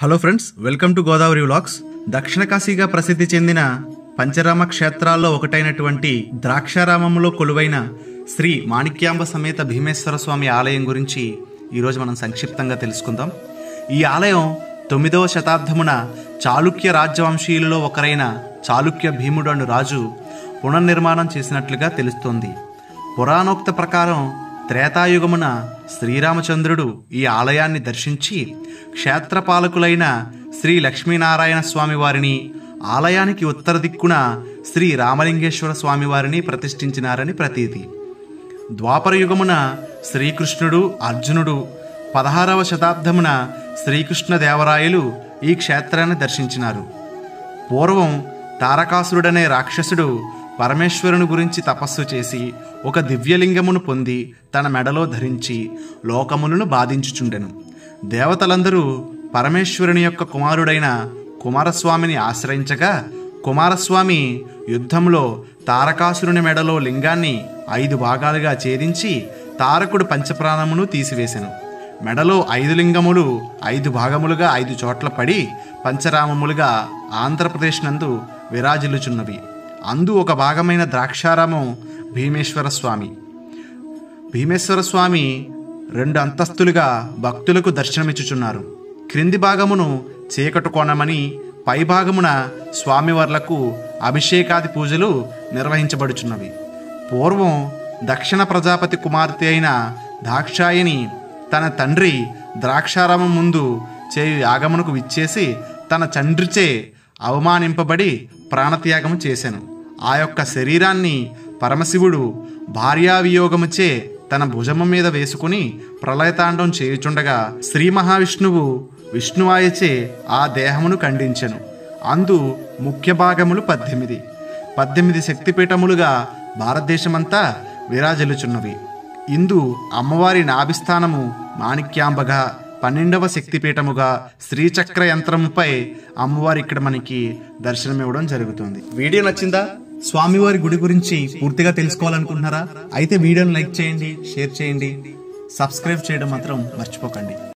hello friends welcome to Godavari vlogs దక్షిణ కాశీగా ప్రసిద్ధి చెందిన పంచరామ క్షేత్రాల్లో ఒకటైనటువంటి ద్రాక్షారామంలో కొలువైన శ్రీ మాణిక్యాంబ సమేత భీమేశ్వర స్వామి ఆలయం గురించి ఈరోజు మనం సంక్షిప్తంగా తెలుసుకుందాం ఈ ఆలయం తొమ్మిదవ శతాబ్దమున చాళుక్య రాజ్యవంశీయులలో ఒకరైన చాళుక్య భీముడు అను రాజు పునర్నిర్మాణం చేసినట్లుగా తెలుస్తోంది పురాణోక్త ప్రకారం త్రేతాయుగమున శ్రీరామచంద్రుడు ఈ ఆలయాన్ని దర్శించి క్షేత్రపాలకులైన శ్రీ లక్ష్మీనారాయణ స్వామి వారిని ఆలయానికి ఉత్తర దిక్కున శ్రీ రామలింగేశ్వర స్వామి వారిని ప్రతిష్ఠించినారని ప్రతీతి ద్వాపర యుగమున శ్రీకృష్ణుడు అర్జునుడు పదహారవ శతాబ్దమున శ్రీకృష్ణ దేవరాయలు ఈ క్షేత్రాన్ని దర్శించినారు పూర్వం తారకాసురుడనే రాక్షసుడు పరమేశ్వరుని గురించి తపస్సు చేసి ఒక దివ్యలింగమును పొంది తన మెడలో ధరించి లోకములను బాధించుచుండెను దేవతలందరూ పరమేశ్వరుని యొక్క కుమారుడైన కుమారస్వామిని ఆశ్రయించగా కుమారస్వామి యుద్ధంలో తారకాసురుని మెడలో లింగాన్ని ఐదు భాగాలుగా ఛేదించి తారకుడు పంచప్రాణమును తీసివేశెను మెడలో ఐదు లింగములు ఐదు భాగములుగా ఐదు చోట్ల పడి పంచరామములుగా ఆంధ్రప్రదేశ్ నందు విరాజిల్లుచున్నవి అందు ఒక భాగమైన ద్రాక్షారామం భీమేశ్వర స్వామి భీమేశ్వర స్వామి రెండు అంతస్తులుగా భక్తులకు దర్శనమిచ్చుచున్నారు క్రింది భాగమును చీకటి కోణమని పై భాగమున స్వామివార్లకు అభిషేకాది పూజలు నిర్వహించబడుచున్నవి పూర్వం దక్షిణ ప్రజాపతి కుమార్తె అయిన దాక్షాయని తన తండ్రి ద్రాక్షారామం ముందు చేయు యాగమునకు విచ్చేసి తన తండ్రిచే అవమానింపబడి ప్రాణత్యాగము చేశాను ఆ యొక్క శరీరాన్ని పరమశివుడు భార్యావియోగముచే తన భుజము మీద వేసుకుని ప్రళయతాండం చేయుచుండగా శ్రీ మహావిష్ణువు విష్ణువాయచే ఆ దేహమును ఖండించెను అందు ముఖ్య భాగములు పద్దెనిమిది పద్దెనిమిది శక్తిపీఠములుగా భారతదేశమంతా విరాజిల్లుచున్నవి ఇందు అమ్మవారి నాభిస్థానము మాణిక్యాంబగా పన్నెండవ శక్తిపీఠముగా శ్రీచక్ర యంత్రముపై అమ్మవారి ఇక్కడ మనకి దర్శనమివ్వడం జరుగుతుంది వీడియో నచ్చిందా స్వామివారి గుడి గురించి పూర్తిగా తెలుసుకోవాలనుకుంటున్నారా అయితే వీడియోని లైక్ చేయండి షేర్ చేయండి సబ్స్క్రైబ్ చేయడం మాత్రం మర్చిపోకండి